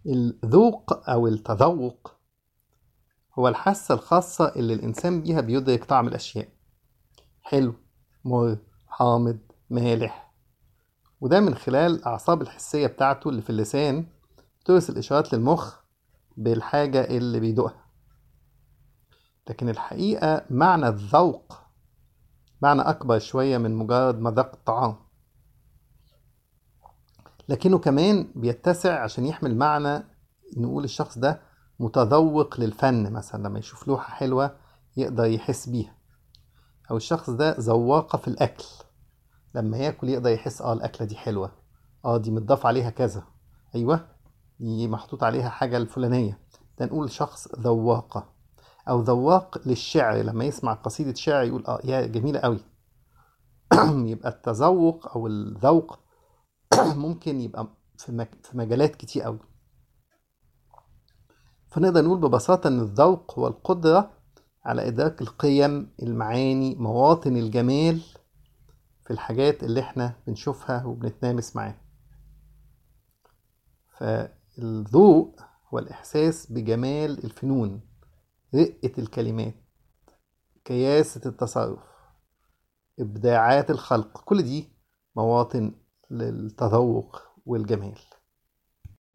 الذوق أو التذوق هو الحاسة الخاصة اللي الإنسان بيها بيدرك طعم الأشياء حلو مر حامض مالح وده من خلال الأعصاب الحسية بتاعته اللي في اللسان ترسل الإشارات للمخ بالحاجة اللي بيدوقها لكن الحقيقة معنى الذوق معنى أكبر شوية من مجرد مذاق الطعام لكنه كمان بيتسع عشان يحمل معنى نقول الشخص ده متذوق للفن مثلا لما يشوف لوحة حلوة يقدر يحس بيها أو الشخص ده ذواقة في الأكل لما ياكل يقدر يحس اه الأكلة دي حلوة اه دي متضاف عليها كذا أيوة دي محطوط عليها حاجة الفلانية ده نقول شخص ذواقة أو ذواق للشعر لما يسمع قصيدة شعر يقول اه يا جميلة قوي يبقى التذوق أو الذوق ممكن يبقى في مك- في مجالات كتير قوي فنقدر نقول ببساطة إن الذوق هو القدرة على إدراك القيم المعاني مواطن الجمال في الحاجات اللي احنا بنشوفها وبنتنامس معاها فالذوق هو الإحساس بجمال الفنون رقة الكلمات كياسة التصرف إبداعات الخلق كل دي مواطن للتذوق والجمال